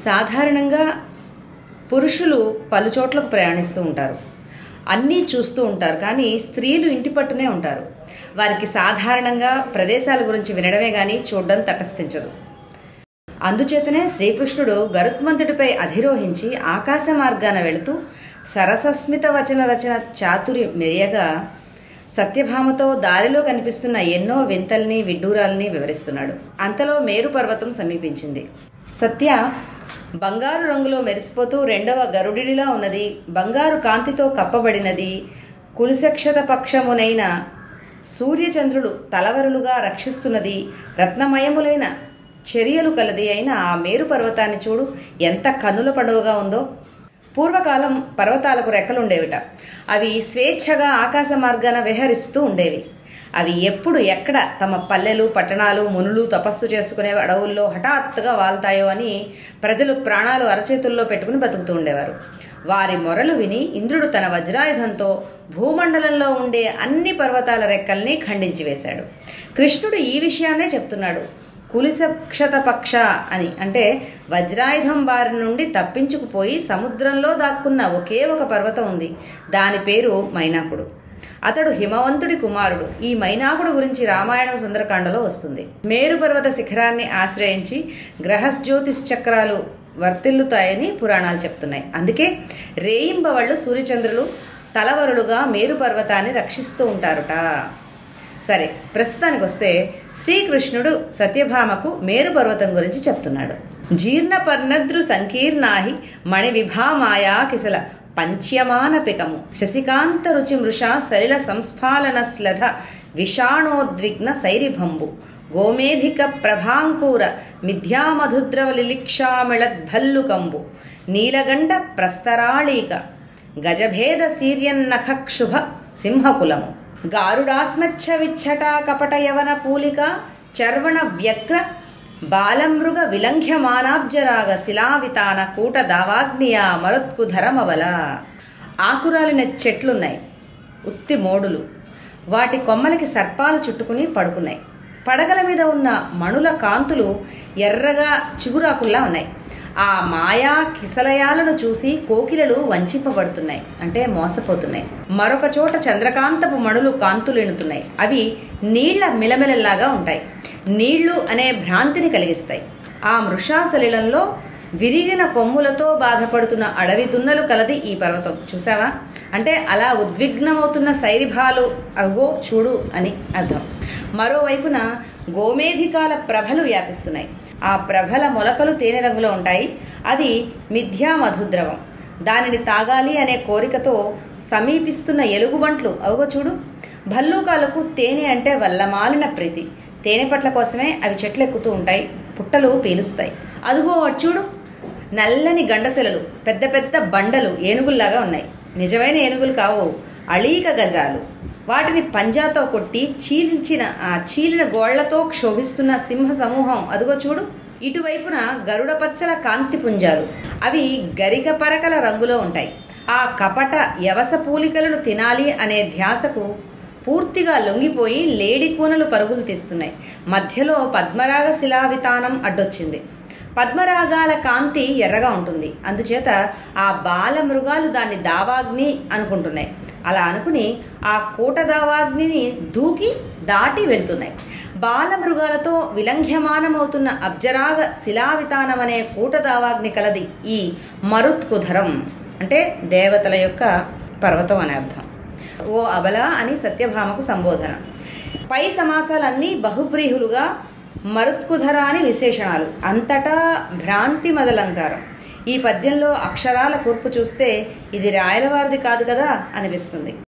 సాధారణంగా పురుషులు పలు చోట్లకు ప్రయాణిస్తూ ఉంటారు అన్నీ చూస్తూ ఉంటారు కానీ స్త్రీలు ఇంటి పట్టునే ఉంటారు వారికి సాధారణంగా ప్రదేశాల గురించి వినడమే కానీ చూడడం తటస్థించదు అందుచేతనే శ్రీకృష్ణుడు గరుత్మంతుడిపై అధిరోహించి ఆకాశ మార్గాన వెళుతూ సరసస్మిత వచన రచన చాతురి మెరియగా సత్యభామతో దారిలో కనిపిస్తున్న ఎన్నో వింతల్ని విడ్డూరాల్ని వివరిస్తున్నాడు అంతలో మేరు పర్వతం సమీపించింది సత్య బంగారు రంగులో మెరిసిపోతూ రెండవ గరుడిలా ఉన్నది బంగారు కాంతితో కప్పబడినది కులిసక్షత పక్షమునైన సూర్యచంద్రుడు తలవరులుగా రక్షిస్తున్నది రత్నమయములైన చర్యలు కలది అయిన ఆ మేరు పర్వతాన్ని చూడు ఎంత కన్నుల పండుగగా ఉందో పూర్వకాలం పర్వతాలకు రెక్కలుండేవిట అవి స్వేచ్ఛగా ఆకాశ మార్గాన విహరిస్తూ ఉండేవి అవి ఎప్పుడు ఎక్కడ తమ పల్లెలు పట్టణాలు మునులు తపస్సు చేసుకునే అడవుల్లో హఠాత్తుగా వాల్తాయో అని ప్రజలు ప్రాణాలు అరచేతుల్లో పెట్టుకుని బతుకుతూ ఉండేవారు వారి మొరలు విని ఇంద్రుడు తన వజ్రాయుధంతో భూమండలంలో ఉండే అన్ని పర్వతాల రెక్కల్ని ఖండించి వేశాడు కృష్ణుడు ఈ విషయాన్నే చెప్తున్నాడు కులిసక్షత పక్ష అని అంటే వజ్రాయుధం బారి నుండి తప్పించుకుపోయి సముద్రంలో దాక్కున్న ఒకే ఒక పర్వతం ఉంది దాని పేరు మైనాకుడు అతడు హిమవంతుడి కుమారుడు ఈ మైనాకుడు గురించి రామాయణం సుందరకాండలో వస్తుంది మేరు పర్వత శిఖరాన్ని ఆశ్రయించి గ్రహస్జ్యోతిష్ చక్రాలు వర్తిల్లుతాయని పురాణాలు చెప్తున్నాయి అందుకే రేయింబవళ్ళు సూర్యచంద్రులు తలవరులుగా మేరు పర్వతాన్ని రక్షిస్తూ ఉంటారుట సరే ప్రస్తుతానికి వస్తే శ్రీకృష్ణుడు సత్యభామకు మేరు పర్వతం గురించి చెప్తున్నాడు జీర్ణ పర్ణద్రు సంకీర్ణాహి మణి విభామాయా కిసల పంచ్యమానపికము శశికాంత రుచి మృషా సలిల సంస్ఫాలన స్లధ విషాణోద్విగ్న సైరిభంబు గోమేధిక ప్రభాంకూర మిథ్యామధుద్రవలిలిక్షామిళద్భల్లుకంబు నీలగండ ప్రస్తరాళీక గజభేద సీర్యన్నఖక్షుభ సింహకులము గారుడాస్మచ్చ విచ్చటా కపట యవన పూలిక చర్వణ వ్యగ్ర బాలమృగ విలంఘ్యమానాబ్జరాగ శిలావితాన కూట దావాగ్నియా మరుత్కుధరమవల ఆకురాలిన చెట్లున్నాయి ఉత్తి మోడులు వాటి కొమ్మలకి సర్పాలు చుట్టుకుని పడుకున్నాయి పడగల మీద ఉన్న మణుల కాంతులు ఎర్రగా చిగురాకుల్లా ఉన్నాయి ఆ మాయా కిసలయాలను చూసి కోకిలలు వంచింపబడుతున్నాయి అంటే మోసపోతున్నాయి మరొక చోట చంద్రకాంతపు మణులు కాంతులెణుతున్నాయి అవి నీళ్ల మిలమిలల్లాగా ఉంటాయి నీళ్లు అనే భ్రాంతిని కలిగిస్తాయి ఆ మృషాసలిలంలో విరిగిన కొమ్ములతో బాధపడుతున్న అడవి దున్నలు కలది ఈ పర్వతం చూసావా అంటే అలా ఉద్విగ్నమవుతున్న సైరిభాలు అగో చూడు అని అర్థం మరోవైపున గోమేధికాల ప్రభలు వ్యాపిస్తున్నాయి ఆ ప్రభల మొలకలు తేనె రంగులో ఉంటాయి అది మిథ్యా మధుద్రవం దానిని తాగాలి అనే కోరికతో సమీపిస్తున్న ఎలుగుబంట్లు అవగో చూడు భల్లూకాలకు తేనె అంటే వల్లమాలిన ప్రీతి తేనె పట్ల కోసమే అవి చెట్లు ఎక్కుతూ ఉంటాయి పుట్టలు పీలుస్తాయి అదిగో అటు చూడు నల్లని గండసెలలు పెద్ద పెద్ద బండలు ఏనుగుల్లాగా ఉన్నాయి నిజమైన ఏనుగులు కావు అళీక గజాలు వాటిని పంజాతో కొట్టి చీల్చిన ఆ చీలిన గోళ్లతో క్షోభిస్తున్న సింహ సమూహం అదిగో చూడు ఇటువైపున గరుడ పచ్చల కాంతి పుంజాలు అవి గరిక పరకల రంగులో ఉంటాయి ఆ కపట యవస పూలికలను తినాలి అనే ధ్యాసకు పూర్తిగా లొంగిపోయి లేడి కూనలు పరుగులు తీస్తున్నాయి మధ్యలో పద్మరాగ శిలావితానం అడ్డొచ్చింది పద్మరాగాల కాంతి ఎర్రగా ఉంటుంది అందుచేత ఆ బాల మృగాలు దాన్ని దావాగ్ని అనుకుంటున్నాయి అలా అనుకుని ఆ కూట దావాగ్నిని దూకి దాటి వెళ్తున్నాయి బాల మృగాలతో విలంఘ్యమానమవుతున్న అబ్జరాగ శిలావితానం అనే కూట దావాగ్ని కలది ఈ మరుత్కుధరం అంటే దేవతల యొక్క పర్వతం అనే అర్థం ఓ అబల అని సత్యభామకు సంబోధన పై సమాసాలన్నీ బహువ్రీహులుగా మరుత్కుధర అని విశేషణాలు అంతటా భ్రాంతి మదలంకారం ఈ పద్యంలో అక్షరాల కూర్పు చూస్తే ఇది రాయలవారిది కాదు కదా అనిపిస్తుంది